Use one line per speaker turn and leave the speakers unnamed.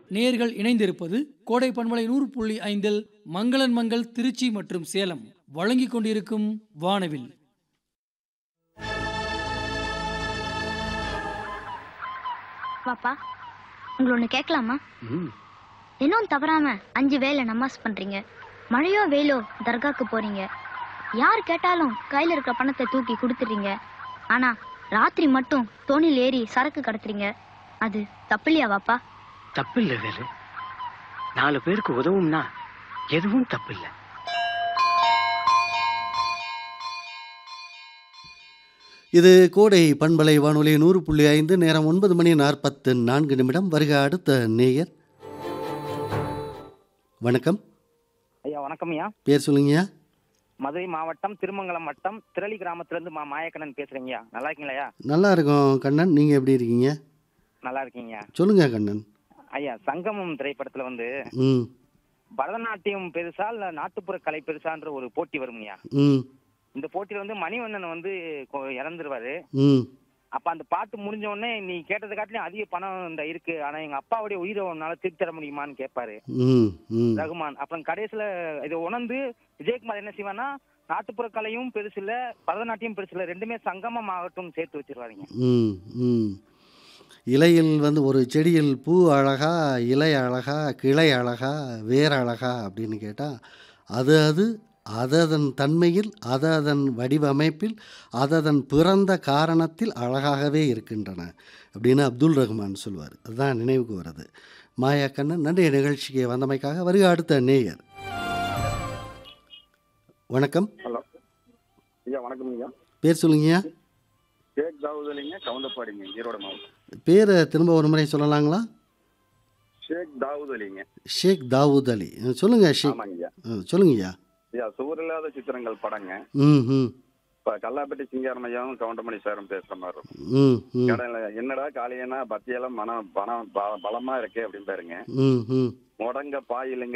நேர்கள் இணைந்திருப்பது கோடை பண்பலை நூறு புள்ளி ஐந்தில் மங்களன் மங்கள் திருச்சி மற்றும் சேலம் வழங்கிக் கொண்டிருக்கும் வானவில்
பாப்பா உங்களை ஒன்று கேட்கலாமா
ம்
இன்னும் தவறாம அஞ்சு வேளை நமாஸ் பண்றீங்க மழையோ வெயிலோ தர்காக்கு போறீங்க யார் கேட்டாலும் கையில இருக்கிற பணத்தை தூக்கி கொடுத்துறீங்க ஆனா ராத்திரி மட்டும் தோணில் ஏறி சரக்கு கடத்துறீங்க அது தப்பில்லையா பாப்பா
தப்பில்ல வேலு நாலு பேருக்கு உதவும்னா எதுவும் தப்பில்ல
இது கோடை பண்பலை வானொலி நூறு புள்ளி ஐந்து நேரம் ஒன்பது மணி நாற்பத்து நான்கு நிமிடம் வருக அடுத்த நேயர் வணக்கம்
ஐயா வணக்கம் ஐயா
பேர் சொல்லுங்கய்யா
மதுரை மாவட்டம் திருமங்கலம் வட்டம் திரளி கிராமத்துல மா மாயக்கண்ணன் பேசுறீங்கய்யா நல்லா இருக்கீங்களா
நல்லா இருக்கோம் கண்ணன் நீங்கள் எப்படி இருக்கீங்க
நல்லா இருக்கீங்க
சொல்லுங்க கண்ணன்
ஐயா சங்கமம் திரைப்படத்துல வந்து
ம்
பரதநாட்டியம் பெருசா இல்ல நாட்டுப்புற கலை பெருசான்ற ஒரு போட்டி வருங்கய்யா
ம்
இந்த போட்டியில வந்து மணிவண்ணன் வந்து கொ- இறந்துருவாரு
ம்
அப்ப அந்த பாட்டு முடிஞ்ச உடனே நீ கேட்டதை காட்டிலும் அதிக பணம் இந்த இருக்கு ஆனா எங்க அப்பாவுடைய உயிரை உன்னால திருப்பி தர முடியுமான்னு கேட்பாரு
ம் ம்
ரகுமான் அப்புறம் கடைசியில இதை உணர்ந்து விஜயகுமார் என்ன செய்வான்னா நாட்டுப்புற கலையும் பெருசு இல்ல பரதநாட்டியம் பெருசு இல்ல ரெண்டுமே சங்கமம் ஆகட்டும் சேர்த்து வச்சிருவாருங்க
ம் ம் இலையில் வந்து ஒரு செடியில் பூ அழகா இலை அழகா கிளை அழகா வேர் அழகா அப்படின்னு கேட்டால் அது அது அததன் தன்மையில் அததன் வடிவமைப்பில் அததன் பிறந்த காரணத்தில் அழகாகவே இருக்கின்றன அப்படின்னு அப்துல் ரஹ்மான் சொல்வார் அதுதான் நினைவுக்கு வருது மாயா கண்ணன் நன்றைய நிகழ்ச்சிக்கு வந்தமைக்காக வருக அடுத்த நேயர் வணக்கம்
ஹலோ ஐயா வணக்கம் ஐயா
பேர் சொல்லுங்கய்யா
ஷேக் தாவூத் அலிங்க கவுந்தப்பாடிங்க ஈரோடு மாவட்டம்
பேரை திரும்ப ஒரு முறை சொல்லலாங்களா
ஷேக் தாவூத் அலிங்க
ஷேக் தாவூத் அலி அஹ் சொல்லுங்க ஷேக்
ஆமாங்க ஐயா
அஹ் சொல்லுங்கய்யா
ஐயா சுவரில்லாத சித்திரங்கள் படங்க
ம் ம்
இப்போ கல்லாப்பட்டி சிங்காரம் ஐயாவும் கவுண்டமணி சாரும் பேசுற மாதிரி இருக்கும்
ம் ம்
கடையில என்னடா காலையனா பத்தியெல்லாம் மனம் பணம் ப- பலமா இருக்கே அப்படின்னு பாருங்க
ம் ம்
முடங்க பாயிலுங்க